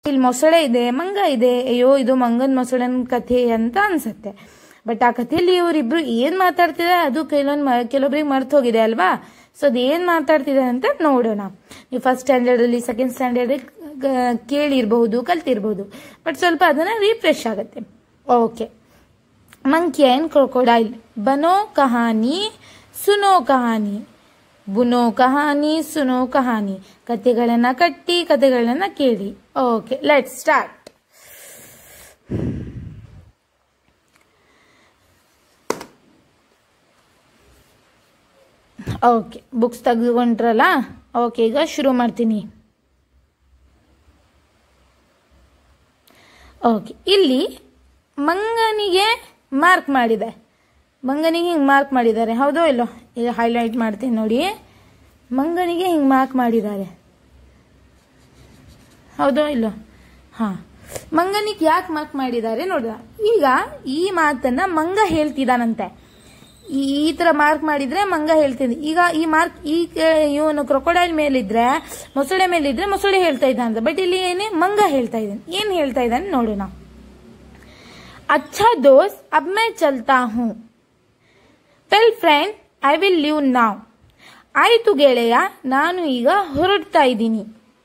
ಇಲ್ಲಿ ಮೊಸಳೆ ಇದೆ ಮಂಗ ಇದೆ ಅಯ್ಯೋ ಇದು ಮಂಗನ್ ಮೊಸಳೆನ ಕಥೆ ಅಂತ ಅನ್ಸುತ್ತೆ ಬಟ್ ಆ ಕಥೆಯಲ್ಲಿ ಇವರಿಬ್ರು ಏನ್ ಮಾತಾಡ್ತಿದ್ದಾರೆ ಅದು ಕೆಲವೊಂದು ಕೆಲವೊಬ್ರಿಗೆ ಮರ್ತು ಹೋಗಿದೆ ಅಲ್ವಾ ಸೊ ಅದು ಏನ್ ಮಾತಾಡ್ತಿದ್ದಾರೆ ಅಂತ ನೋಡೋಣ ನೀವು ಫಸ್ಟ್ ಸ್ಟ್ಯಾಂಡರ್ಡ್ ಅಲ್ಲಿ ಸೆಕೆಂಡ್ ಸ್ಟ್ಯಾಂಡರ್ಡ್ ಕೇಳಿರ್ಬಹುದು ಕಲ್ತಿರ್ಬಹುದು ಬಟ್ ಸ್ವಲ್ಪ ಅದನ್ನ ರಿಫ್ರೆಶ್ ಆಗುತ್ತೆ ಓಕೆ ಮಂಕಿ ಅಂಡ್ ಕ್ರೊಕೊಡೈಲ್ ಬನೋ ಕಹಾನಿ ಸುನೋ ಕಹಾನಿ ಬುನೋ ಕಹಾನಿ ಸುನೋ ಕಹಾನಿ ಕತೆಗಳನ್ನ ಕಟ್ಟಿ ಕತೆಗಳನ್ನ ಕೇಳಿ okay let start okay books ತೆಗೆದುಕೊಂಡ್ರಲ್ಲ ಓಕೆ ಈಗ ಶುರು ಮಾಡ್ತೀನಿ ಓಕೆ ಇಲ್ಲಿ ಮಂಗನಿಗೆ ಮಾರ್ಕ್ ಮಾಡಿದೆ ಮಂಗನಿಗೆ ಹಿಂಗೆ ಮಾರ್ಕ್ ಮಾಡಿದ್ದಾರೆ ಹೌದೋ ಇಲ್ಲೋ ಈಗ ಹೈಲೈಟ್ ಮಾಡ್ತೀನಿ ನೋಡಿ ಮಂಗನಿಗೆ ಹಿಂಗೆ ಮಾರ್ಕ್ ಮಾಡಿದ್ದಾರೆ ಹೌದೋ ಇಲ್ಲೋ ಹಾ ಮಂಗನಿಗೆ ಯಾಕೆ ಮಾರ್ಕ್ ಮಾಡಿದ್ದಾರೆ ನೋಡ ಈಗ ಈ ಮಾತನ್ನ ಮಂಗ ಹೇಳ್ತಿದ್ದಾನಂತೆ ಈ ಈ ತರ ಮಾರ್ಕ್ ಮಾಡಿದ್ರೆ ಮಂಗ ಹೇಳ್ತಿದ್ದೆ ಈಗ ಈ ಮಾರ್ಕ್ ಈ ಇವನು ಕ್ರೊಕೊಡೈಲ್ ಮೇಲಿದ್ರೆ ಮೊಸಳೆ ಮೇಲಿದ್ರೆ ಮೊಸಳೆ ಹೇಳ್ತಾ ಇದ್ದಾನೆ ಬಟ್ ಇಲ್ಲಿ ಏನೇ ಮಂಗ ಹೇಳ್ತಾ ಇದ್ದಾನೆ ಏನ್ ಹೇಳ್ತಾ ಇದ್ದಾನೆ ನೋಡೋಣ अच्छा दोस्त अब मैं चलता हूँ well friend I will leave now ಆಯ್ತು ಗೆಳೆಯ ನಾನು ಈಗ ಹೊರಡ್ತಾ ಇದ್ದೀನಿ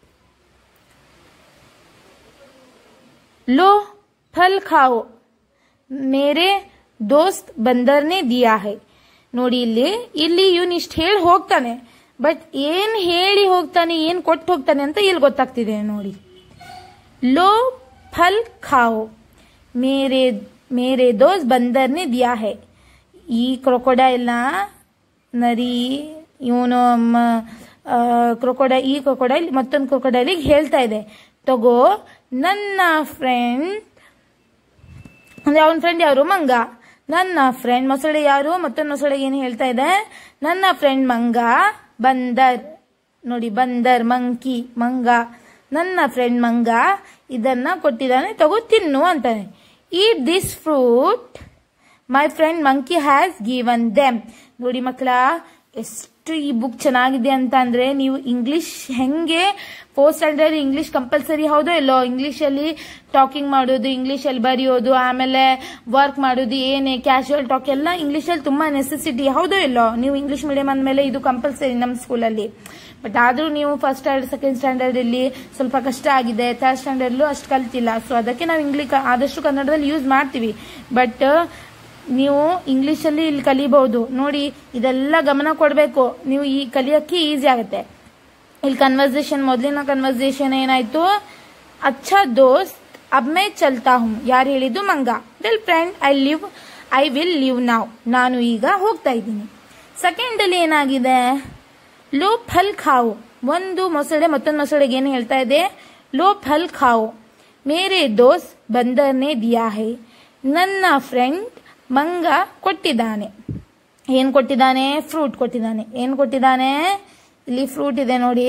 लो फल खाओ ಮೇರೆ ದೋಸ್ತ್ ಬಂದರ್ನೆ ದಿಯಾ ಹೈ ನೋಡಿ ಇಲ್ಲಿ ಇಲ್ಲಿ ಇವನ್ ಇಷ್ಟ ಹೇಳಿ ಹೋಗ್ತಾನೆ ಬಟ್ ಏನ್ ಹೇಳಿ ಹೋಗ್ತಾನೆ ಏನ್ ಕೊಟ್ಟು ಹೋಗ್ತಾನೆ ಅಂತ ಇಲ್ಲಿ ಗೊತ್ತಾಗ್ತಿದೆ ನೋಡಿ ಲೋ ಫಲ್ ಖಾओ ಮೇರೆ ಮೇರೆ ದೋಸ್ತ್ ಬಂದರ್ನೆ ದಿಯಾ ಹೈ ಈ ಕ್ರೊಕೊಡೈಲ್ನ ನರಿ ಇವನು ಕ್ರೊಕೊಡೈ ಈ ಕ್ರೊಕೊಡೈಲ್ ಮತ್ತೊಂದು ಕ್ರೊಕೊಡೈಲಿಗೆ ಹೇಳ್ತಾ ಇದೆ ತಗೋ ನನ್ನ ಫ್ರೆಂಡ್ ಅಂದ್ರೆ ಅವನ ಫ್ರೆಂಡ್ ಯಾರು ಮಂಗ ನನ್ನ ಫ್ರೆಂಡ್ ಮೊಸಳೆ ಯಾರು ಮತ್ತೊಂದು ಮೊಸಳೆಗೆ ಏನು ಹೇಳ್ತಾ ಇದೆ ನನ್ನ ಫ್ರೆಂಡ್ ಮಂಗ ಬಂದರ್ ನೋಡಿ ಬಂದರ್ ಮಂಕಿ ಮಂಗ ನನ್ನ ಫ್ರೆಂಡ್ ಮಂಗ ಇದನ್ನ ಕೊಟ್ಟಿದ್ದಾನೆ ತಗೋ ತಿನ್ನು ಅಂತಾನೆ eat this fruit my friend monkey has given them ನೋಡಿ ಮಕ್ಕಳ ಎಷ್ಟು ಈ ಬುಕ್ ಚೆನ್ನಾಗಿದೆ ಅಂತ ಅಂದ್ರೆ ನೀವು ಇಂಗ್ಲಿಷ್ ಹೆಂಗೆ ಫೋರ್ತ್ ಸ್ಟ್ಯಾಂಡರ್ಡ್ ಇಂಗ್ಲಿಷ್ ಕಂಪಲ್ಸರಿ ಹೌದೋ ಇಲ್ಲೋ ಇಂಗ್ಲಿಷ್ ಅಲ್ಲಿ ಟಾಕಿಂಗ್ ಮಾಡೋದು ಇಂಗ್ಲಿಷ್ ಅಲ್ಲಿ ಬರೆಯೋದು ಆಮೇಲೆ ವರ್ಕ್ ಮಾಡೋದು ಏನೇ ಕ್ಯಾಶುವಲ್ ಟಾಕ್ ಎಲ್ಲ ಇಂಗ್ಲಿಷ್ ಅಲ್ಲಿ ತುಂಬಾ ನೆಸೆಸಿಟಿ ಹೌದೋ ಇಲ್ಲೋ ನೀವು ಇಂಗ್ಲಿಷ್ ಮೀಡಿಯಂ ಅಂದಮೇಲೆ ಇದು ಕಂಪಲ್ಸರಿ ನಮ್ಮ ಸ್ಕೂಲಲ್ಲಿ ಬಟ್ ಆದ್ರೂ ನೀವು ಫಸ್ಟ್ ಸ್ಟ್ಯಾಂಡರ್ಡ್ ಸೆಕೆಂಡ್ ಸ್ಟ್ಯಾಂಡರ್ಡ್ ಇಲ್ಲಿ ಸ್ವಲ್ಪ ಕಷ್ಟ ಆಗಿದೆ ಥರ್ಡ್ ಸ್ಟ್ಯಾಂಡರ್ಡ್ ಅಷ್ಟು ಕಲ್ತಿಲ್ಲ ಸೊ ಅದಕ್ಕೆ ನಾವು ಇಂಗ್ಲಿಷ್ ಆದಷ್ಟು ಕನ್ನಡದಲ್ಲಿ ಯೂಸ್ ಮಾಡ್ತೀವಿ ಬಟ್ ನೀವು ಇಂಗ್ಲಿಷ್ ಅಲ್ಲಿ ಇಲ್ಲಿ ಕಲಿಬಹುದು ನೋಡಿ ಇದೆಲ್ಲ ಗಮನ ಕೊಡಬೇಕು ನೀವು ಈ ಕಲಿಯಕ್ಕೆ ಈಸಿ ಆಗುತ್ತೆ ಇಲ್ಲಿ ಕನ್ವರ್ಸೇಷನ್ ಮೊದಲಿನ ಕನ್ವರ್ಸೇಷನ್ ಏನಾಯ್ತು ಅಚ್ಚಾ ದೋಸ್ತ್ ಅಬ್ ಮೇ ಚಲ್ತಾ ಹೂಂ ಯಾರು ಹೇಳಿದ್ದು ಮಂಗ well friend I leave I will leave now ನಾನು ಈಗ ಹೋಗ್ತಾ ಇದ್ದೀನಿ ಸೆಕೆಂಡ್ ಅಲ್ಲಿ ಏನಾಗಿದೆ ಲೋ ಫಲ್ ಖಾವು ಒಂದು ಮೊಸಳೆ ಮತ್ತೊಂದು ಮೊಸಳೆಗೆ ಏನು ಹೇಳ್ತಾ ಇದೆ ಲೋ ಫಲ್ ಖಾವು ಮೇರೆ ದೋಸ್ ಬಂದರ್ನೆ ದಿಯಾ ಹೈ ನನ್ನ ಫ್ರೆಂಡ್ ಮಂಗ ಕೊಟ್ಟಿದ್ದಾನೆ ಏನ್ ಕೊಟ್ಟಿದ್ದಾನೆ ಫ್ರೂಟ್ ಕೊಟ್ಟಿದ್ದಾನೆ ಏನ್ ಕೊಟ್ಟಿದ್ದಾನೆ ಇಲ್ಲಿ ಫ್ರೂಟ್ ಇದೆ ನೋಡಿ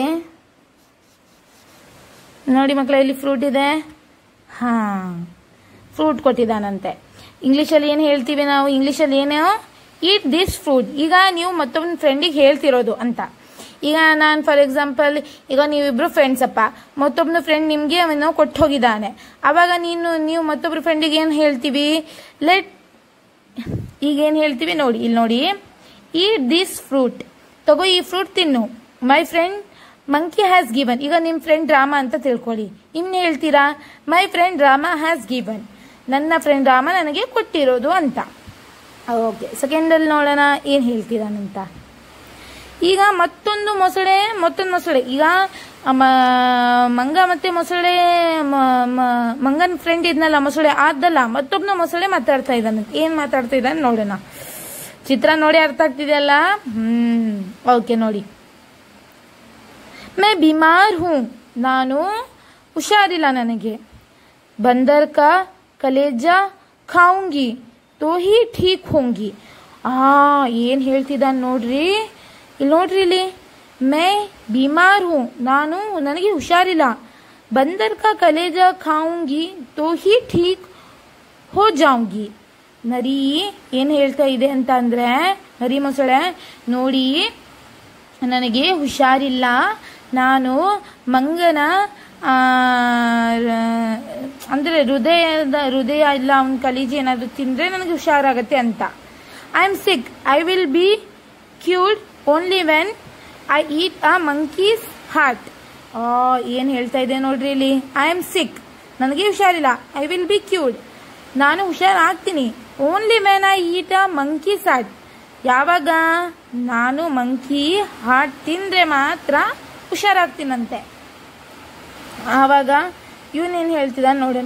ನೋಡಿ ಮಕ್ಕಳ ಇಲ್ಲಿ ಫ್ರೂಟ್ ಇದೆ ಹಾ ಫ್ರೂಟ್ ಕೊಟ್ಟಿದ್ದಾನಂತೆ ಇಂಗ್ಲಿಷಲ್ಲಿ ಏನು ಹೇಳ್ತೀವಿ ನಾವು ಇಂಗ್ಲಿಷಲ್ಲಿ ಏನು ಈಟ್ ದಿಸ್ ಫ್ರೂಟ್ ಈಗ ನೀವು ಮತ್ತೊಬ್ಬನ ಫ್ರೆಂಡಿಗೆ ಹೇಳ್ತಿರೋದು ಅಂತ ಈಗ ನಾನು ಫಾರ್ ಎಕ್ಸಾಂಪಲ್ ಈಗ ನೀವಿಬ್ರು ಫ್ರೆಂಡ್ಸ್ ಅಪ್ಪ ಮತ್ತೊಬ್ಬನ ಫ್ರೆಂಡ್ ನಿಮಗೆ ಅವನು ಕೊಟ್ಟು ಹೋಗಿದ್ದಾನೆ ಅವಾಗ ನೀನು ನೀವು ಮತ್ತೊಬ್ರು ಫ್ರೆಂಡಿಗೆ ಏನು ಹೇಳ್ತೀವಿ ಲೆಟ್ ಈಗ ಏನು ಹೇಳ್ತೀವಿ ನೋಡಿ ಇಲ್ಲಿ ನೋಡಿ ಈಟ್ ದಿಸ್ ಫ್ರೂಟ್ ತಗೋ ಈ ಫ್ರೂಟ್ ತಿನ್ನು my friend monkey has given ಈಗ ನಿಮ್ಮ ಫ್ರೆಂಡ್ ರಾಮ ಅಂತ ತಿಳ್ಕೊಳ್ಳಿ ಇನ್ನು ಹೇಳ್ತೀರಾ my friend Rama has given ನನ್ನ ಫ್ರೆಂಡ್ ರಾಮ ನನಗೆ ಕೊಟ್ಟಿರೋದು ಅಂತ ಓಕೆ ಸೆಕೆಂಡಲ್ಲಿ ನೋಡೋಣ ಏನು ಹೇಳ್ತೀರಾನಂತ ಈಗ ಮತ್ತೊಂದು ಮೊಸಳೆ ಮತ್ತೊಂದು ಮೊಸಳೆ ಈಗ ಮ- ಮಂಗ ಮತ್ತೆ ಮೊಸಳೆ ಮ- ಮ- ಮಂಗನ್ ಫ್ರೆಂಡ್ ಇದ್ನಲ್ಲ ಮೊಸಳೆ ಆದ್ದಲ್ಲ ಮತ್ತೊಬ್ಬನ ಮೊಸಳೆ ಮಾತಾಡ್ತಾ ಇದ್ದಾನೆ ಏನ್ ಮಾತಾಡ್ತಾ ಇದ್ದಾನೆ ನೋಡೋಣ ಚಿತ್ರ ನೋಡಿ ಅರ್ಥ ಆಗ್ತಿದೆಯಲ್ಲ ಹ್ಮ್ ಓಕೆ ನೋಡಿ ಮೇ ಬಿಮಾರ್ ಹೂ ನಾನು ಹುಷಾರಿಲ್ಲ ನನಗೆ ಬಂದರ್ ಕಾ ಕಲೇಜಾ ಖಾਉਂಗಿ ತೋ ಹಿ ಠೀಕ್ ಹೋಂಗಿ ಆ ಏನ್ ಹೇಳ್ತಿದ್ದಾನೆ ನೋಡ್ರಿ ಇಲ್ಲಿ ನೋಡ್ರಿ ಇಲ್ಲಿ ಮೇ ಬಿಮಾರ್ ಹೂ ನಾನು ನನಗೆ ಹುಷಾರಿಲ್ಲ ಬಂದರ್ ಕಾ ಕಲೇಜಾ ಖಾਉਂಗಿ ತೋ ಹಿ ಠೀಕ್ ಹೋ ಜಾಂಗಿ ನರಿ ಏನ್ ಹೇಳ್ತಾ ಇದೆ ಅಂತ ಅಂದ್ರೆ ನರಿ ಮೊಸಳೆ ನೋಡಿ ನನಗೆ ಹುಷಾರಿಲ್ಲ ನಾನು ಮಂಗನ ಆ, ಹೃದಯದ ಹೃದಯ ಇಲ್ಲ ಅವನ ಕಲೀಜಿ ಏನಾದ್ರು ತಿಂದ್ರೆ ನನಗೆ ಹುಷಾರಾಗತ್ತೆ ಅಂತ I am sick I will be cured only when I eat a monkey's heart ಏನ್ ಹೇಳ್ತಾ ಇದೆ ನೋಡ್ರಿ ಇಲ್ಲಿ ಐ ಆಮ್ ಸಿಕ್ ನನಗೆ ಹುಷಾರಿಲ್ಲ ಐ ವಿಲ್ ಬಿ ಕ್ಯೂರ್ಡ್ ನಾನು ಹುಷಾರಾಗ್ತೀನಿ only when I eat a monkey's heart ಯಾವಾಗ ನಾನು ಮಂಕಿ ಹಾರ್ಟ್ ತಿಂದ್ರೆ ಮಾತ್ರ ಹುಷಾರಾಗ್ತೀನಂತೆ ಆವಾಗ ಇವನೇನ್ ಹೇಳ್ತಿದ ನೋಡೋಣ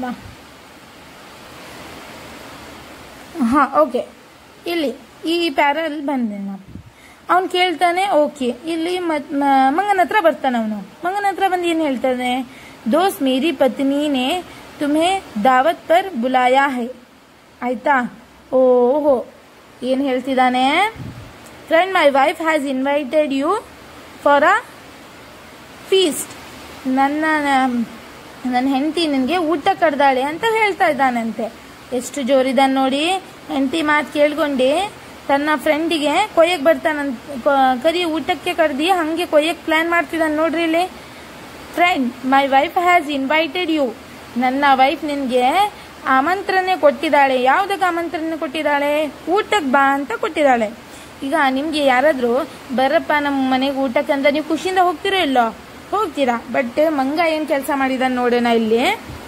ಹಾ ಓಕೆ ಇಲ್ಲಿ ಈ ಪ್ಯಾರಲ್ಲಿ ಬಂದೆ ನಾನು ಅವ್ನು ಕೇಳ್ತಾನೆ ಓಕೆ ಇಲ್ಲಿ ಮತ್ ಮ- ಮಂಗನ ಹತ್ರ ಬರ್ತಾನೆ ಅವನು ಮಂಗನ ಹತ್ರ ಬಂದು ಏನ್ ಹೇಳ್ತಾನೆ ದೋಸ್ತ್ ಮೇರಿ ಪತ್ನಿನೇ ತುಮೆ ದಾವತ್ ಪರ್ ಬುಲಾಯಾ ಹೈ ಆಯ್ತಾ ಓಹೋ ಏನ್ ಹೇಳ್ತಿದ್ದಾನೆ friend my wife has invited you for a feast ನನ್ನ ನನ್ನ ಹೆಂಡತಿ ನಿನಗೆ ಊಟ ಕಡ್ದಾಳೆ ಅಂತ ಹೇಳ್ತಾ ಇದ್ದಾನಂತೆ ಎಷ್ಟು ಜೋರಿದಾನ್ ನೋಡಿ ಹೆಂಡತಿ ಮಾತು ಕೇಳ್ಕೊಂಡು ತನ್ನ ಫ್ರೆಂಡಿಗೆ ಕೊಯ್ಯಕ್ ಬರ್ತಾನಂತ ಕೊ- ಕರಿ ಊಟಕ್ಕೆ ಕಡ್ದಿ ಹಂಗೆ ಕೊಯ್ಯಕ್ ಪ್ಲಾನ್ ಮಾಡ್ತಿದ್ದಾನೆ ನೋಡ್ರಿ ಇಲ್ಲಿ friend my wife has invited you ನನ್ನ ವೈಫ್ ನಿನ್ಗೆ ಆಮಂತ್ರಣ ಕೊಟ್ಟಿದ್ದಾಳೆ ಯಾವ್ದಕ್ಕೆ ಆಮಂತ್ರಣ ಕೊಟ್ಟಿದ್ದಾಳೆ ಊಟಕ್ಕೆ ಬಾ ಅಂತ ಕೊಟ್ಟಿದ್ದಾಳೆ ಈಗ ನಿಮ್ಗೆ ಯಾರಾದ್ರೂ ಬರಪ್ಪ ನಮ್ಮ ಮನೆಗೆ ಊಟಕ್ಕೆ ಅಂತ ನೀವು ಖುಷಿಯಿಂದ ಹೋಗ್ತಿರೋ ಇಲ್ಲೋ ಹೋಗ್ತೀರಾ ಬಟ್ ಮಂಗ ಏನ್ ಕೆಲಸ ಮಾಡಿದಾನೆ ನೋಡೋಣ ಇಲ್ಲಿ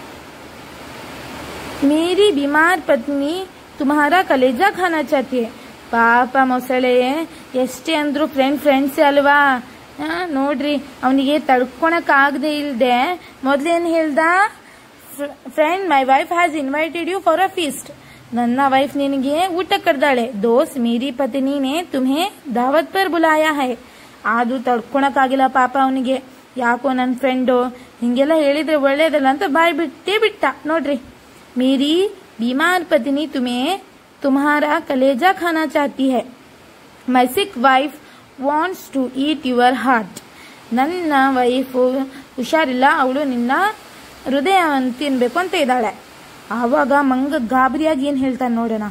ಮೇರಿ ಬಿಮಾರ್ ಪತ್ನಿ ತುಮಾರಾ ಕಲೇಜಾ ಖಾನಾ ಚಾತಿ ಪಾಪ ಮೊಸಳೆ ಎಷ್ಟೇ ಅಂದ್ರು ಫ್ರೆಂಡ್ ಫ್ರೆಂಡ್ಸ್ ಅಲ್ವಾ ಆ, ನೋಡ್ರಿ ಅವನಿಗೆ ತಡ್ಕೊಳಕ್ ಆಗದೆ ಇಲ್ದೆ ಮೊದ್ಲೇನ್ ಹೇಳ್ದ friend my wife has invited you for a feast ನನ್ನ ವೈಫ್ ನಿನಗೆ ಊಟ ಕರ್ದಾಳೆ ದೋಸ್ ಮೇರಿ ಪತ್ನಿನೇ ತುಮ್ಹೆ ದಾವತ್ ಪರ್ ಬುಲಾಯಾ ಹೈ ಆದ್ರೂ ತಡ್ಕೊಳಕ್ ಆಗಿಲ್ಲ ಪಾಪ ಅವನಿಗೆ ಯಾಕೋ ನನ್ನ ಫ್ರೆಂಡು ಹಿಂಗೆಲ್ಲ ಹೇಳಿದ್ರೆ ಒಳ್ಳೇದಲ್ಲ ಅಂತ ಬಾಯ್ ಬಿಟ್ಟೇ ಬಿಟ್ಟ ನೋಡ್ರಿ ಮೇರಿ बीमार पत्नी तुम्हें तुम्हारा कलेजा खाना चाहती है my sick wife wants to eat your heart ನನ್ನ ವೈಫು ಹುಷಾರಿಲ್ಲ ಅವಳು ನಿನ್ನ ಹೃದಯವನ್ನು ತಿನ್ಬೇಕು ಅಂತ ಇದ್ದಾಳೆ ಆವಾಗ ಮಂಗ ಗಾಬರಿಯಾಗಿ ಏನ್ ಹೇಳ್ತಾನೆ ನೋಡೋಣ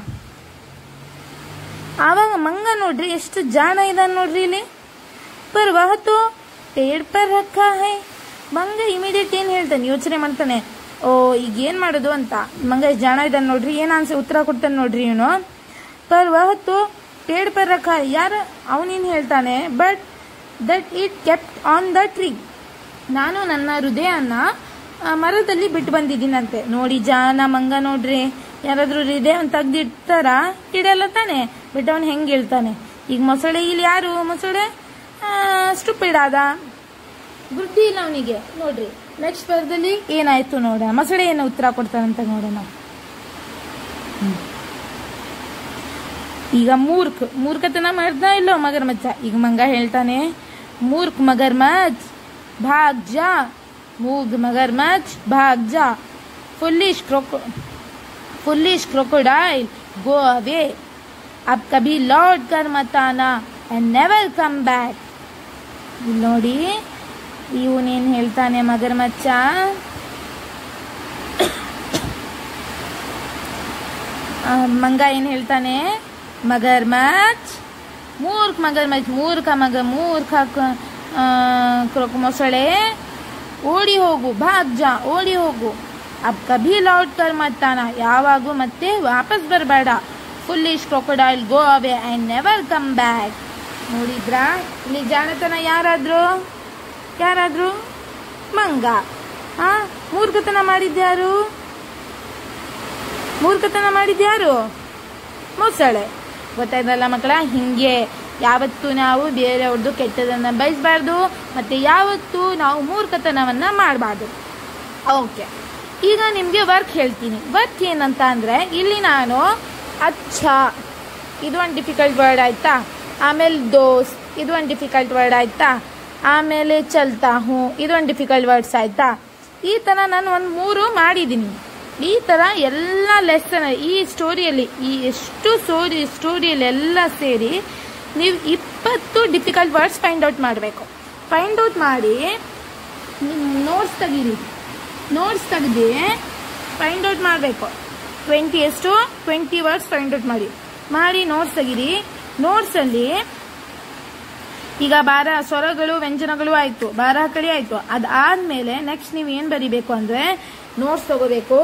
ಆವಾಗ ಮಂಗ ನೋಡ್ರಿ ಎಷ್ಟು ಜಾಣ ಇದ್ದಾನೆ ನೋಡ್ರಿ ಇಲ್ಲಿ ಪರ್ ವಹ ತೋ ಪೇಡ್ ಪರ್ ರಕ್ಕಾ ಹೈ ಮಂಗ ಇಮಿಡಿಯೇಟ್ ಏನ್ ಹೇಳ್ತಾನೆ ಯೋಚನೆ ಮಾಡ್ತಾನೆ ಓ ಈಗ ಏನ್ ಮಾಡೋದು ಅಂತ ಮಂಗ ಎಷ್ಟು ಜಾಣ ಇದ್ದಾನೆ ನೋಡ್ರಿ ಏನ್ ಅನ್ಸ ಉತ್ತರ ಕೊಡ್ತಾನೆ ನೋಡ್ರಿ ಇವನು ಪರ್ ವಹ ತೋ ಪೇಡ್ ಪರ್ ರಕ್ಕಾ ಹೈ ಯಾರು ಅವನೇನ್ ಹೇಳ್ತಾನೆ but that it kept on the tree ನಾನು ನನ್ನ ಹೃದಯನ ಆ, ಮರದಲ್ಲಿ ಬಿಟ್ಟು ಬಂದಿದ್ದೀನಂತೆ ನೋಡಿ ಜಾನ ಮಂಗ ನೋಡ್ರಿ ಯಾರಾದ್ರೂ ಹೃದಯ ತೆಗ್ದಿಡ್ತಾರ ಇಡಲ್ಲ ತಾನೆ ಬಟ್ ಅವ್ನು ಹೆಂಗ್ ಹೇಳ್ತಾನೆ ಈಗ ಮೊಸಳೆ ಇಲ್ಲಿ ಯಾರು ಮೊಸಳೆ ಸ್ಟುಪಿಡ್ ಆದ ಬುದ್ಧಿ ಇಲ್ಲ ಅವನಿಗೆ ನೋಡ್ರಿ ನೆಕ್ಸ್ಟ್ ಪದದಲ್ಲಿ ಏನಾಯ್ತು ನೋಡೋಣ ಮೊಸಳೆ ಏನು ಉತ್ತರ ಕೊಡ್ತಾನಂತ ನೋಡೋಣ ಹ್ಮ್. ಈಗ ಮೂರ್ಖ್ ಮೂರ್ಖತನ ಮಾಡ್ದ ಇಲ್ಲೋ ಮಗರ್ ಮಚ್ಚ ಈಗ ಮಂಗ ಹೇಳ್ತಾನೆ ಮೂರ್ಖ್ ಮಗರ್ ಮಚ್ ಭಾಗ್ ಜಾ ಮೂಗ್ ಮಗರ್ ಮಚ್ ಭಾಗ್ ಜಾ foolish croco foolish crocodile go away अब कभी लौट कर मत आना एंड नेवर कम बैक ನೋಡಿ ಇವನೇನ್ ಹೇಳ್ತಾನೆ ಮಗರ್ ಮಚ್ಚ ಆ, ಮಂಗ ಏನ್ ಹೇಳ್ತಾನೆ ಮಗರ್ ಮಚ್ ಮೂರ್ಖ ಮಗರ್ ಮಚ್ ಮೂರ್ಖ ಮಗ ಮೂರ್ಖ ಕ- ಆ, ಕ್ರೊಕ್ ಮೊಸಳೆ ಓಡಿ ಹೋಗು ಭಾಗ್ ಜಾ ಓಡಿ ಹೋಗು ಅಬ್ ಕಭಿ ಲೌಟ್ ಕರ್ ಮತ್ತಾನ ಯಾವಾಗೂ ಮತ್ತೆ ವಾಪಸ್ ಬರಬೇಡ foolish crocodile go away and never come back ನೋಡಿದ್ರಾ ಇಲ್ಲಿ ಜಾಣತನ ಯಾರಾದ್ರು ಯಾರಾದ್ರು ಮಂಗ ಆ ಮೂರ್ಖತನ ಮಾಡಿದ್ಯಾರು ಮೂರ್ಖತನ ಮಾಡಿದ್ಯಾರು ಮೊಸಳೆ ಗೊತ್ತಾಯ್ತಲ್ಲ ಮಕ್ಕಳ ಹಿಂಗೆ ಯಾವತ್ತೂ ನಾವು ಬೇರೆಯವ್ರದ್ದು ಕೆಟ್ಟದನ್ನ ಬಯಸಬಾರ್ದು ಮತ್ತೆ ಯಾವತ್ತೂ ನಾವು ಮೂರ್ಖತನವನ್ನ ಮಾಡಬಾರ್ದು ಓಕೆ ಈಗ ನಿಮಗೆ ವರ್ಕ್ ಹೇಳ್ತೀನಿ ವರ್ಕ್ ಏನಂತ ಅಂದ್ರೆ ಇಲ್ಲಿ ನಾನು ಅಚ್ಚ ಇದು ಒಂದು ಡಿಫಿಕಲ್ಟ್ ವರ್ಡ್ ಆಯ್ತಾ ಆಮೇಲೆ ದೋಸ್ ಇದು ಒಂದು ಡಿಫಿಕಲ್ಟ್ ವರ್ಡ್ ಆಯ್ತಾ ಆಮೇಲೆ ಚಲ್ತಾ ಹೂ ಇದು ಒಂದು ಡಿಫಿಕಲ್ಟ್ ವರ್ಡ್ಸ್ ಆಯ್ತಾ ಈ ತರ ನಾನು ಒಂದು ಮೂರು ಮಾಡಿದ್ದೀನಿ ಈ ತರ ಎಲ್ಲ ಲೆಸನ್ ಈ ಸ್ಟೋರಿಯಲ್ಲಿ ಈ ಎಷ್ಟು ಸ್ಟೋರಿ ಸ್ಟೋರಿಯಲ್ಲಿ ಎಲ್ಲ ಸೇರಿ ನೀವು ಇಪ್ಪತ್ತು ಡಿಫಿಕಲ್ಟ್ ವರ್ಡ್ಸ್ ಫೈಂಡ್ ಔಟ್ ಮಾಡಬೇಕು ಫೈಂಡ್ ಔಟ್ ಮಾಡಿ ನೋಟ್ಸ್ ತೆಗೀರಿ ನೋಟ್ಸ್ ತೆಗ್ದು ಫೈಂಡ್ ಔಟ್ ಮಾಡಬೇಕು ಟ್ವೆಂಟಿ ಎಷ್ಟು ಟ್ವೆಂಟಿ ವರ್ಡ್ಸ್ ಫೈಂಡ್ ಔಟ್ ಮಾಡಿ ಮಾಡಿ ನೋಟ್ಸ್ ತೆಗೀರಿ ನೋಟ್ಸಲ್ಲಿ ಈಗ ಬಾರ ಸ್ವರಗಳು ವ್ಯಂಜನಗಳು ಆಯ್ತು ಬಾರ ಕಡೆ ಆಯ್ತು ಅದಾದ್ಮೇಲೆ ನೆಕ್ಸ್ಟ್ ನೀವು ಏನ್ ಬರಿಬೇಕು ಅಂದ್ರೆ ನೋಟ್ಸ್ ತಗೋಬೇಕು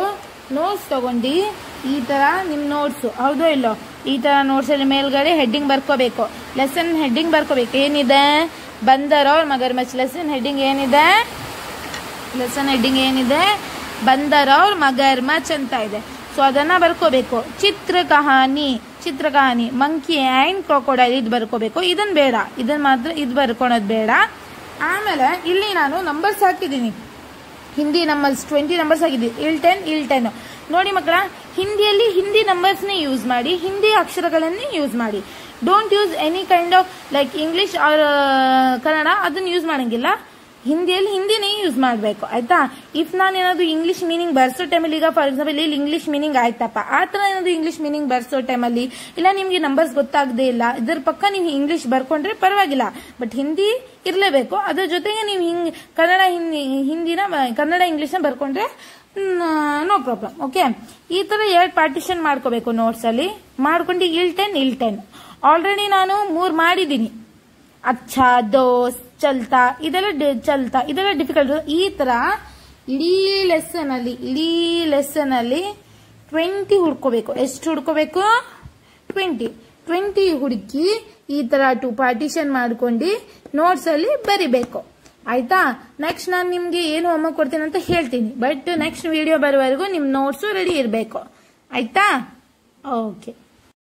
ನೋಟ್ಸ್ ತಗೊಂಡು ಈ ತರ ನಿಮ್ ನೋಟ್ಸ್ ಹೌದೋ ಇಲ್ಲೋ ಈ ತರ ನೋಟ್ಸ್ ಅಲ್ಲಿ ಮೇಲ್ಗಡೆ ಹೆಡ್ಡಿಂಗ್ ಬರ್ಕೋಬೇಕು ಲೆಸನ್ ಹೆಡ್ಡಿಂಗ್ ಬರ್ಕೋಬೇಕು ಏನಿದೆ ಬಂದರ್ ಅವ್ರ ಮಗರ್ ಮಚ್ ಲೆಸನ್ ಹೆಡ್ಡಿಂಗ್ ಏನಿದೆ ಲೆಸನ್ ಹೆಡ್ಡಿಂಗ್ ಏನಿದೆ ಬಂದರ್ ಅವ್ರ ಮಗರ್ ಮಚ್ ಅಂತ ಇದೆ ಸೊ ಅದನ್ನ ಬರ್ಕೋಬೇಕು ಚಿತ್ರ ಕಹಾನಿ ಚಿತ್ರ ಕಹಾನಿ ಮಂಕಿ ಆ್ಯಂಡ್ ಕ್ರೊಕೊಡೈಲ್ ಇದು ಬರ್ಕೋಬೇಕು ಇದನ್ ಬೇಡ ಇದನ್ ಮಾತ್ರ ಇದು ಬರ್ಕೊಳೋದು ಬೇಡ ಆಮೇಲೆ ಇಲ್ಲಿ ನಾನು ನಂಬರ್ಸ್ ಹಾಕಿದ್ದೀನಿ ಹಿಂದಿ ನಂಬರ್ಸ್ ಟ್ವೆಂಟಿ ನಂಬರ್ಸ್ ಹಾಕಿದ್ದೀನಿ ಇಲ್ ಟೆನ್ ಇಲ್ ಟೆನ್ ನೋಡಿ ಮಕ್ಕಳ ಹಿಂದಿಯಲ್ಲಿ ಹಿಂದಿ ನಂಬರ್ಸ್ನೇ ಯೂಸ್ ಮಾಡಿ ಹಿಂದಿ ಅಕ್ಷರಗಳನ್ನೇ ಯೂಸ್ ಮಾಡಿ don't use any kind of like English or Kannada ಅದನ್ನ ಯೂಸ್ ಮಾಡಂಗಿಲ್ಲ ಹಿಂದಿಯಲ್ಲಿ ಹಿಂದಿನೇ ಯೂಸ್ ಮಾಡಬೇಕು ಆಯ್ತಾ ಇಫ್ ನಾನು ಏನಾದ್ರು ಇಂಗ್ಲಿಷ್ ಮೀನಿಂಗ್ ಬರ್ಸೋ ಟೈಮಲ್ಲಿ ಈಗ ಫಾರ್ ಎಕ್ಸಾಂಪಲ್ ಇಲ್ಲಿ ಇಂಗ್ಲಿಷ್ ಮೀನಿಂಗ್ ಆಯ್ತಪ್ಪ ಆ ತರ ಏನಾದ್ರು ಇಂಗ್ಲಿಷ್ ಮೀನಿಂಗ್ ಬರ್ಸೋ ಟೈಮಲ್ಲಿ ಇಲ್ಲ ನಿಮ್ಗೆ ನಂಬರ್ಸ್ ಗೊತ್ತಾಗದೇ ಇಲ್ಲ ಇದ್ರ ಪಕ್ಕ ನೀವು ಇಂಗ್ಲಿಷ್ ಬರ್ಕೊಂಡ್ರೆ ಪರವಾಗಿಲ್ಲ ಬಟ್ ಹಿಂದಿ ಇರಲೇಬೇಕು ಅದ್ರ ಜೊತೆಗೆ ನೀವು ಹಿಂಗ್ ಕನ್ನಡ ಹಿಂದಿ ಹಿಂದಿನ ಕನ್ನಡ ಇಂಗ್ಲಿಷ್ನ ಬರ್ಕೊಂಡ್ರೆ ನೋ ಪ್ರಾಬ್ಲಮ್ ಓಕೆ ಈ ತರ ಎರಡು ಪಾರ್ಟಿಷನ್ ಮಾಡ್ಕೋಬೇಕು ನೋಟ್ಸ್ ಅಲ್ಲಿ ಮಾಡ್ಕೊಂಡು ಇಲ್ ಟೆನ್ ಇಲ್ ಟೆನ್ ಆಲ್ರೆಡಿ ನಾನು ಮೂರ್ ಮಾಡಿದ್ದೀನಿ ಅಚ್ಚಾ ದೋಸ್ ಚಲ್ತಾ ಇದೆಲ್ಲ ಡಿ- ಚಲ್ತಾ ಇದೆಲ್ಲ ಡಿಫಿಕಲ್ಟ್ ಈ ತರ ಇಡೀ ಲೆಸನ್ ಅಲ್ಲಿ ಇಡೀ ಲೆಸನ್ ಅಲ್ಲಿ ಟ್ವೆಂಟಿ ಹುಡ್ಕೋಬೇಕು ಎಷ್ಟು ಹುಡ್ಕೋಬೇಕು ಟ್ವೆಂಟಿ ಟ್ವೆಂಟಿ ಹುಡುಕಿ ಈ ತರ ಟು ಪಾರ್ಟಿಷನ್ ಮಾಡ್ಕೊಂಡು ನೋಟ್ಸ್ ಅಲ್ಲಿ ಬರಿಬೇಕು ಆಯ್ತಾ ನೆಕ್ಸ್ಟ್ ನಾನು ನಿಮ್ಗೆ ಏನು ಹೋಮ್ವರ್ಕ್ ಕೊಡ್ತೀನಿ ಅಂತ ಹೇಳ್ತೀನಿ ಬಟ್ ನೆಕ್ಸ್ಟ್ ವಿಡಿಯೋ ಬರುವವರೆಗೂ ನಿಮ್ ನೋಟ್ಸ್ ರೆಡಿ ಇರಬೇಕು ಆಯ್ತಾ ಓಕೆ